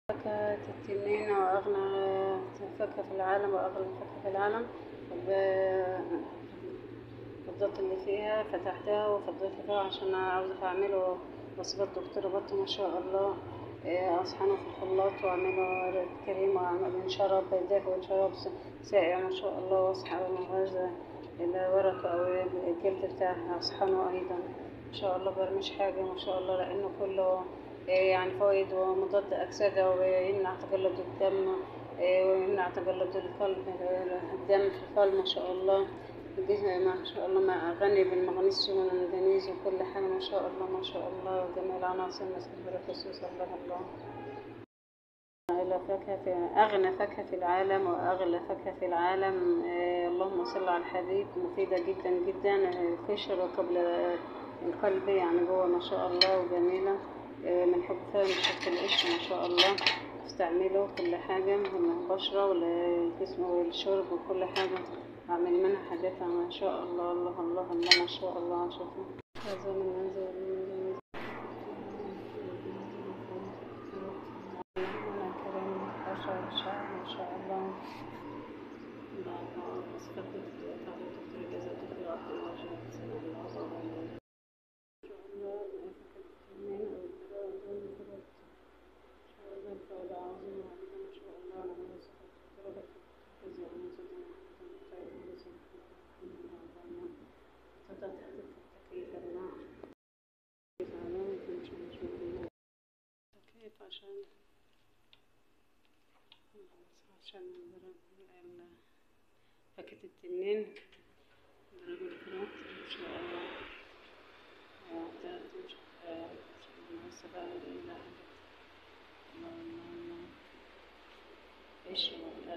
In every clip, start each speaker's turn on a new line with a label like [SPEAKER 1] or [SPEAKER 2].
[SPEAKER 1] فاكهة التنين وأغنى فاكهة في العالم وأغلى فاكهة في العالم فضلت اللي فيها فتحتها وفضلت فيها عشان عاوزة أعمله وصفات دكتورة بطة ما شاء الله إيه، أصحنه في الخلاط وأعمله كريم وأعمله شراب دافئ وشراب ساقع ما شاء الله وأصحى هذا الورقة أو الجلد بتاعها أصحنه أيضا ما شاء الله برمش حاجة ما شاء الله لأنه كله إيه، يعني فوائد ومضاد أكسدة ويمنع تجلط الدم إيه، ويمنع تجلط القلب الدم في القلب ما شاء الله الجسم ما شاء الله مع غني بالمغنيسيوم والمنغنيز وكل حاجة ما شاء الله ما شاء الله جميع العناصر مثل الخصوص الله الله أغلى فاكهة في أغنى فاكهة في العالم وأغلى فاكهة في العالم آه، اللهم صل على الحبيب مفيدة جدا جدا آه، قشر قبل القلب يعني جوه ما شاء الله وجميلة آه، من حب فيها من حب القشر ما شاء الله استعمله كل حاجة من البشرة والجسم والشرب وكل حاجة أعمل منها حاجات ما شاء الله الله الله الله ما شاء الله شوفوا هذا من منزل أنا كريم عشر شعر ما شاء الله الله أسكت دكتور جزاك الله عبد الله شهد سنة الله الله كيف عشان عشان ال- فاكهة التنين درجة الفروت إن شاء الله وده بس بقى لا الله الله الله إيش هو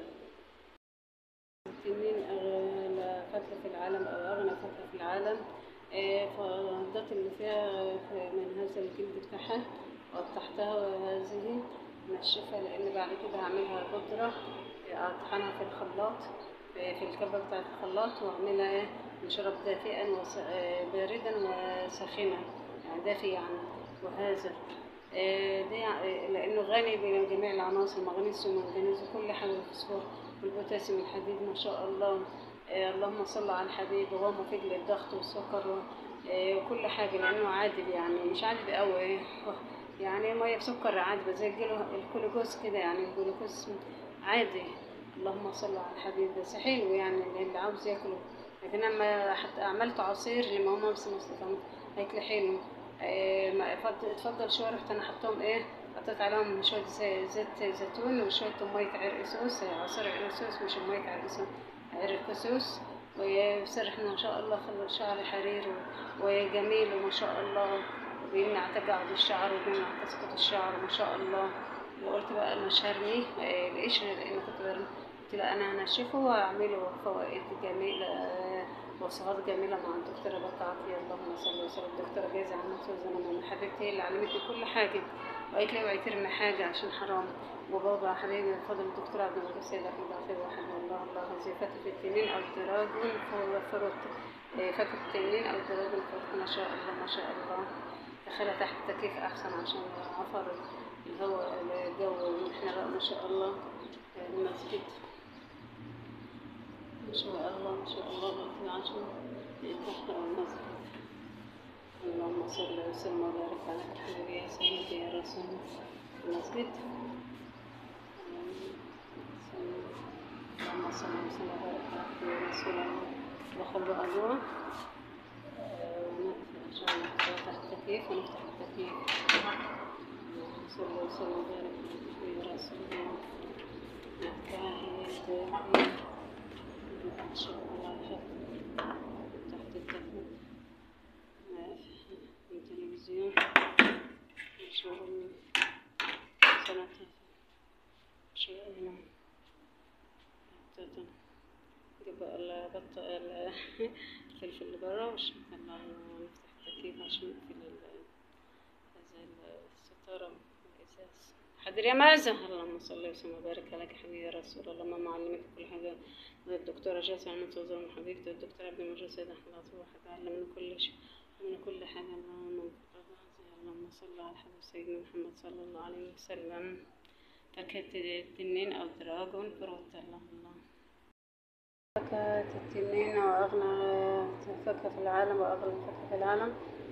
[SPEAKER 1] التنين أغلى فاكهة في العالم أو أغنى فاكهة في العالم آه، فالضغط اللي فيها في- من هذا الجلد بتاعها قطعتها وهذه منشفة لأن بعد كده هعملها بودرة آه، أطحنها في الخلاط في في الكبة بتاعة الخلاط وأعملها إيه نشرب دافئا وس- آه، باردا وساخنا يعني دافي يعني وهذا آه، دي ع- لأنه غني بجميع العناصر المغنيسيوم والمنغنيز وكل حاجة الفوسفور والبوتاسيوم الحديد ما شاء الله آه، اللهم صل على الحبيب وهو مفيد للضغط والسكر و- آه، وكل حاجة لأنه عادل يعني مش عادل قوي يعني مية بسكر عادي زي الجلو- الجلوكوز كده يعني الجلوكوز عادي اللهم صل على الحبيب بس حلو يعني اللي عاوز ياكله لكن اما حتى عملت عصير لماما بس مصطفى هيكل حلو آه، ما- فض- اتفضل شوية رحت انا حطهم ايه حطيت عليهم شوية زي- زيت زيتون وشوية مية عرق سوس عصير عرق سوس مش مية عرق سوس عرق سوس ويسرح ما شاء الله خلى شعر حرير و- وجميل وما شاء الله وبيمنع تجاعد الشعر وبيمنع تسقط الشعر ما شاء الله وقلت بقى انا مش هرميه آه، القشر لان كنت برمي قلت لا انا هنشفه واعمله فوائد جميله آه، وصفات جميله مع الدكتوره بطه عافيه اللهم صل وسلم الدكتوره جايزه عملت زمان من حبيبتي هي اللي علمتني كل حاجه وقالت لي اوعي ترمي حاجه عشان حرام وبابا حبيبي فضل الدكتور عبد المجيد سيد احمد عافيه واحد والله الله زي فاتت التنين او دراجون فروت آه، فاتت التنين او دراجون فروت ما شاء الله ما شاء الله دخلها تحت التكييف احسن عشان عفر الهواء الجو احنا بقى ما شاء الله آه، المسجد ما شاء الله ما شاء الله بقت العشر تحت المسجد اللهم صل وسلم وبارك على حبيبي يا سيدي يا رسول المسجد اللهم صل وسلم وبارك على حبيبي يا رسول الله وخلوا أجوه ونقفل إن شاء الله تحت التكييف ونفتح التكييف اللهم صل وسلم وبارك على حبيبي يا رسول الله نحكي إن شاء الله تحت التكييف التلفزيون نشوف سنة شيئا جاب البط الفلفل اللي برا وعشان نطلع نفتح التكييف عشان نقفل ال- هذا الستارة الإزاز حاضر يا مازن اللهم صل وسلم وبارك عليك يا حبيبي يا رسول الله ماما علمتك كل حاجة الدكتورة جاسة عملت توزيع حبيبتي والدكتور عبد المجيد سيد أحمد عطوة علمنا كل شيء علمنا كل حاجة اللهم اللهم صل على حبيب سيدنا محمد صلى الله عليه وسلم فاكهة التنين أو دراجون فروت الله الله فاكهة التنين وأغنى فاكهة في العالم وأغلى فاكهة في العالم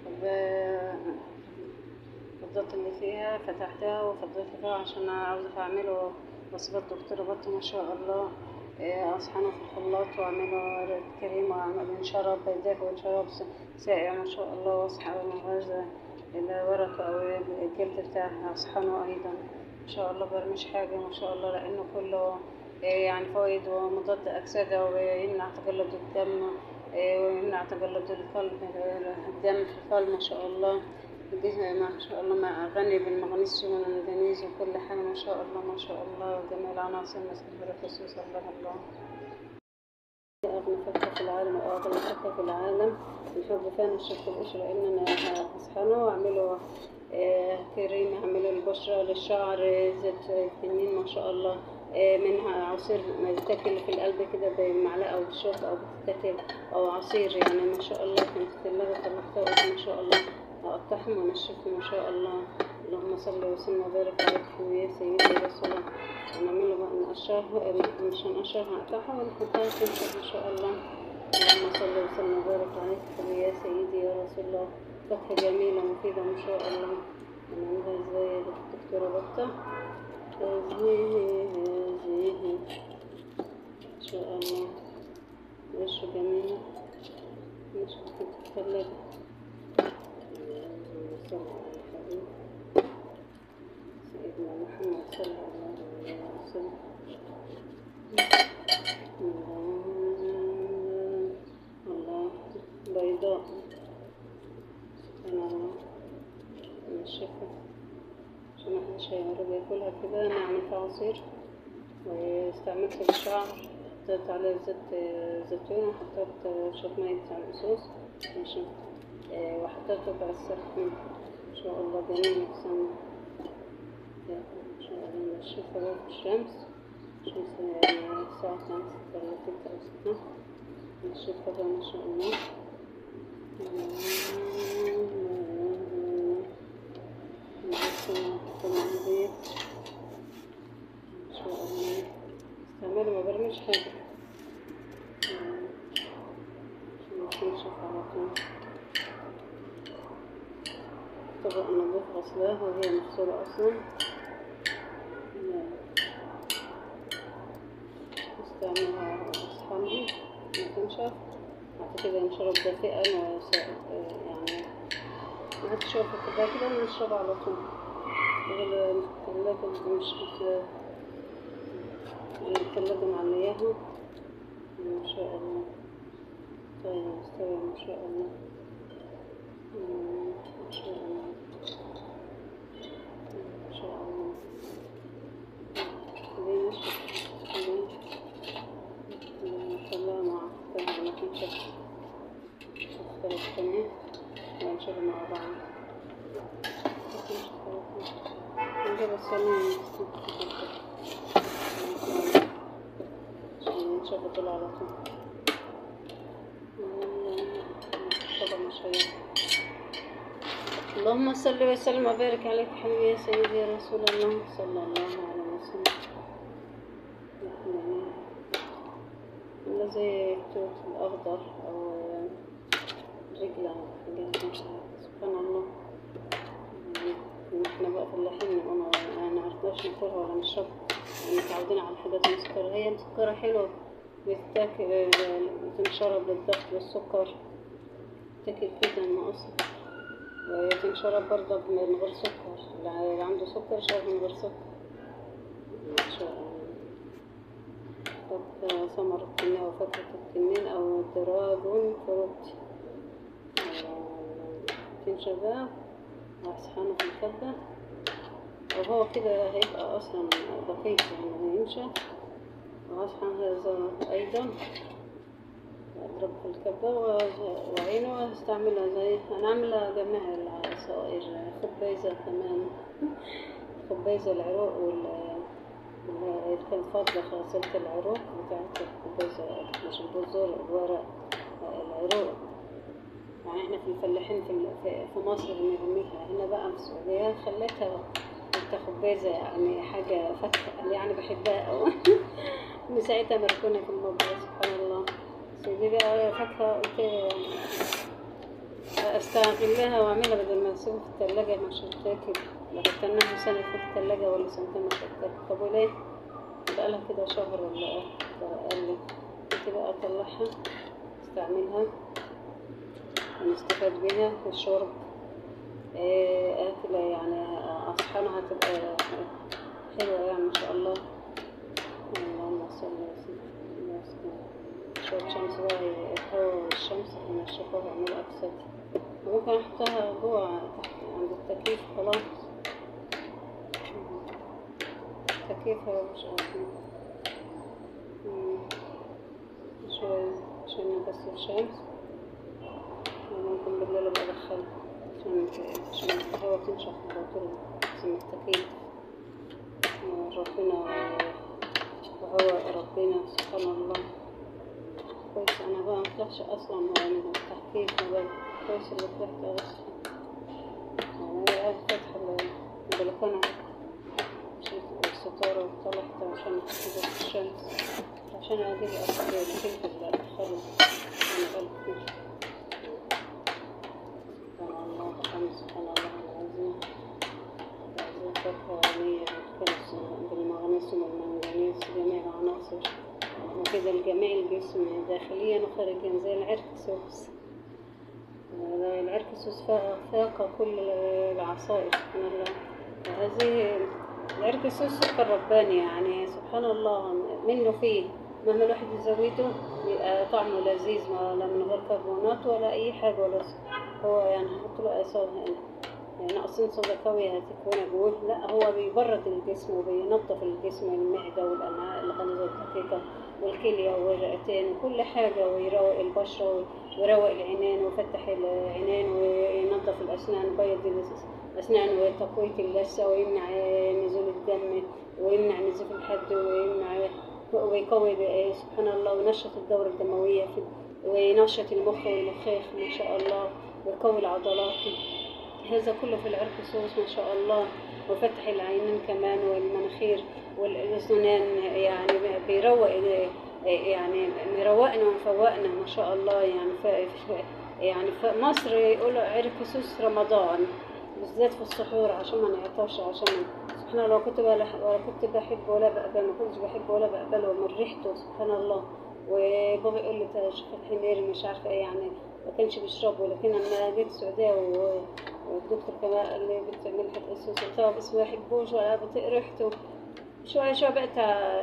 [SPEAKER 1] فضلت اللي فيها فتحتها وفضلت فيها عشان عاوزة أعمله وصفات دكتورة بطة ما شاء الله إيه، أصحنه في الخلاط وأعمله كريم وأعمله شراب دافئ وشراب ساقع ما شاء الله وأصحى هذا الورق أو الجلد بتاعها أصحنه أيضا ما شاء الله برمش حاجة ما شاء الله لأنه كله إيه، يعني فوائد ومضاد أكسدة ويمنع تجلد الدم إيه، ويمنع تجلد القلب الدم في القلب ما شاء الله الجسم ما شاء الله مع غني بالمغنيسيوم والمنغنيز وكل حاجة ما شاء الله ما شاء الله جميع العناصر مثل الخصوص الله الله أغنى فاكهة في العالم وأغلى فاكهة في العالم الحب فيها الشك القشرة لأن أنا هسخنه وأعمله آه، كريم أعمله البشرة للشعر زيت التنين ما شاء الله آه، منها عصير بتاكل في القلب كده بمعلقة أو بشوكة أو بتتاكل أو عصير يعني ما شاء الله كانت في الثلاجة طلعتها ما شاء الله أقطعهم وأنشفهم ما شاء الله اللهم صل وسلم وبارك عليك يا سيدي رسول الله هنعمله بقى نقشرها مش هنقشرها هنقطعها ونحطها تنشف ما شاء الله اللهم صل وسلم وبارك عليك يا سيدي يا رسول الله فاكهة جميلة مفيدة ما شاء الله هنعملها ازاي الدكتورة بطة هذه هذه ما شاء الله وش جميلة مش في الثلاجة صلى على الحبيب سيدنا محمد صلى الله عليه وسلم الله بيضاء سبحان الله من الشفا عشان محدش هيعرف ياكلها كده نعمل فيها عصير واستعملت في الشعر حطيت عليه زيت زيتون وحطيت شوية مية على الصوص ماشي آه، وحطيت ربع السخن ان شاء الله جميل سنة ان شاء الله نشوفها بقى في الشمس الشمس يعني الساعة خمسة ولا ستة أو ستة نشوفها بقى ما شاء الله ان شاء الله استعمله ما برميش حاجة عشان تنشف على طول طبق نضيف غسلاه وهي مغسولة أصلا استعملها أصحابي ما تنشف بعد كده نشرب دافئا وسائل يعني ما هتشرب في الكوباية كده ونشرب على طول غير الثلاجة مش بت الثلاجة معلياها ما شاء الله طيب مستوي ما شاء الله ما شاء الله ما شاء الله خلينا نشوف خلينا نخليها مع بعض ما تنشف تختلف تمام ونشوف مع بعض نجيب الصليب عشان نشوف طول على طول طبعا مش هي اللهم صل وسلم وبارك عليك حبيبي يا سيدي يا رسول الله صلى الله عليه وسلم ولا زي التوت الأخضر أو رجلة حاجات سبحان الله احنا بقى فلاحين وانا ما عرفناش ناكلها ولا نشربها متعودين على الحاجات المسكرة هي مسكرة حلوة بتاكل بتنشرب للضغط والسكر تاكل كده ما أصلا وتنشرب برضه من غير سكر اللي عنده سكر يشرب من غير سكر ما شاء الله طب ثمر التنين أو فاكهة التنين أو دراجون فروت تنشف بقى وأسحنه في الكبة وهو كده هيبقى أصلا دقيق يعني هينشف وأسحن هذا أيضا أضرب في الكبة وعينه وأستعملها زي أنا عاملة جميع العصائر خبيزة كمان خبيزة العروق وال اللي كانت فاضلة غسلت العروق بتاعت الخبيزة مش البذور الورق العروق يعني احنا في الفلاحين في في مصر بنرميها هنا بقى في السعودية خليتها التخبيزة يعني حاجة فاكهة يعني بحبها أوي من ساعتها مركونة في المطبخ سبحان الله بس دي بقى فاكهة قلت يعني استغلها واعملها بدل ما اسيبها في التلاجة مش هتاكل لو استناها سنة في التلاجة ولا سنتين مش هتاكل طب وليه؟ بقالها كده شهر ولا أقل قلت بقى أطلعها استعملها ونستفاد بيها في الشرب إيه، أكلة يعني أصحانها تبقى حلوة يعني ما شاء الله اللهم صل وسلم شوية شمس بقى الهوا والشمس ينشفوها ويعملوا أكسد ممكن أحطها جوه تحت عند التكييف خلاص التكييف هو مش عارفين شوية عشان بس الشمس وممكن بالليل أبقى أدخلها عشان عشان الهوا تنشف على طول زي التكييف ربنا وهو ربنا سبحان الله كويس أنا بقى مطلعش أصلا من التحقيق بقى كويس اللي طلعت بس يعني قاعد فاتحة البلكونة شلت الستارة وطلعت عشان أحط الشمس عشان أجيب أصل الكلفة اللي أدخله أنا بقى كتير سبحان الله الحمد سبحان الله العظيم العظيم فاكهة غنية بالمغنيسيوم والمنغنيز جميع العناصر وكده لجميع الجسم داخليا وخارجيا زي العركسوس العركسوس فاق كل العصائر سبحان الله وهذه العركسوس سكر رباني يعني سبحان الله منه فيه مهما الواحد يزوده يبقى طعمه لذيذ لا من غير كربونات ولا أي حاجة ولا هو يعني هحط له أساس يعني ناقصين صودا قوي هتكون جوه لا هو بيبرد الجسم وبينظف الجسم المعدة والأمعاء الغليظة والدقيقة والكلية والرئتين وكل حاجة ويروق البشرة ويروق العينين ويفتح العينين وينظف الأسنان ويبيض الأسنان وتقوية اللثة ويمنع نزول الدم ويمنع نزيف الحد ويمنع ويقوي سبحان الله وينشط الدورة الدموية وينشط المخ والمخيخ ما شاء الله ويقوي العضلات هذا كله في العرقسوس ما شاء الله وفتح العينين كمان والمناخير والأذنان يعني بيروق يعني مروقنا ومفوقنا ما شاء الله يعني في يعني في مصر يقولوا عرقسوس رمضان بالذات في السحور عشان ما نعطش عشان سبحان الله كنت ولا كنت بحب ولا بقبل ما كنتش بحب ولا بقبله من ريحته سبحان الله وبابا يقول لي شوف الحمير مش عارفه ايه يعني ما كانش بيشربه لكن لما جيت السعوديه والدكتور كمان قال لي بتعمل حق السوس قلت بس ما بحبوش ولا بطيق ريحته شوية شوية بقيت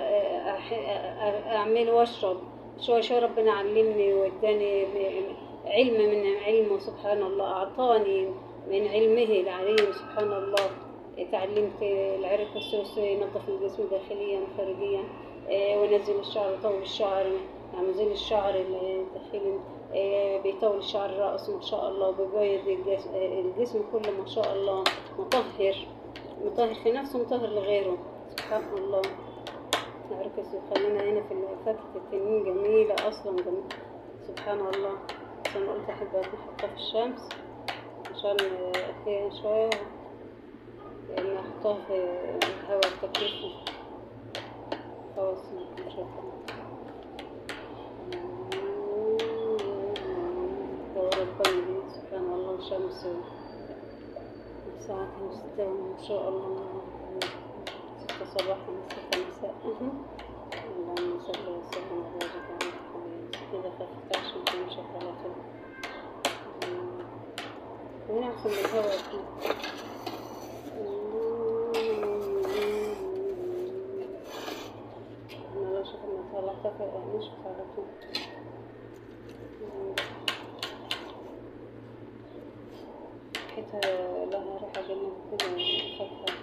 [SPEAKER 1] أعمل وأشرب شوية شوية ربنا علمني واداني علم من علمه سبحان الله أعطاني من علمه العليم سبحان الله تعلمت العرق السوسي ينظف الجسم داخليا وخارجيا وينزل الشعر يطول الشعر يعني زي الشعر الداخلي بيطول الشعر الرأس ما شاء الله وبيبيض الجسم كله ما شاء الله مطهر مطهر في نفسه مطهر لغيره سبحان الله عركس وخلينا هنا في فاكهة التنين جميلة أصلا جميلة سبحان الله بس أنا قلت أحب أحطها في الشمس عشان فيها شوية لأن أحطها في الهواء التكييف خلاص مش ربنا سبحان الله شمس الساعة ستة إن شاء الله ستة صباحا ستة مساء اللهم صل وسلم وبارك على محمد كده خفت عشان تمشي على طول وين أحسن الهواء أنا لو شفت إنها طلعت نشفت على طول ريحتها لها ريحة جميلة كده فاكهة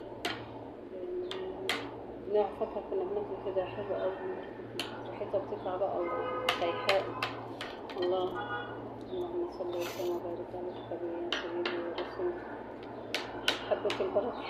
[SPEAKER 1] نوع فاكهة كنا بناكل كده حلوة أوي ريحتها بتطلع بقى سيحاء الله اللهم صل وسلم وبارك على حبيبي سيدي ورسول حبة البركة